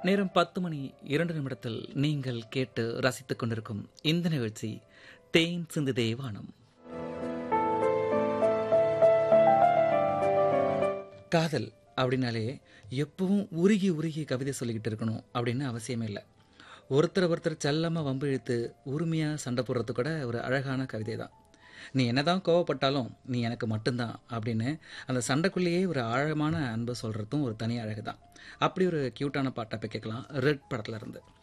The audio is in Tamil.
நேரம் பத்து மணி இரண்டு நிமிடத்தில் நீங்கள் கேட்டு ரசித்துக் கொண்டிருக்கும் இந்த நிகழ்ச்சி தேன் சிந்து தேவானம் காதல் அப்படின்னாலே எப்பவும் உருகி உருகி கவிதை சொல்லிக்கிட்டு இருக்கணும் அப்படின்னு அவசியமே இல்லை ஒருத்தர் ஒருத்தர் செல்லமாக வம்பு இழுத்து உரிமையாக சண்டை போடுறது கூட ஒரு அழகான கவிதை தான் நீ என்னதான் கோவப்பட்டாலும் நீ எனக்கு மட்டும்தான் அப்படின்னு அந்த சண்டைக்குள்ளேயே ஒரு ஆழமான அன்பை சொல்கிறதும் ஒரு தனி அழகு தான் அப்படி ஒரு க்யூட்டான பாட்டை போய் கேட்கலாம் ரெட் படத்துல இருந்து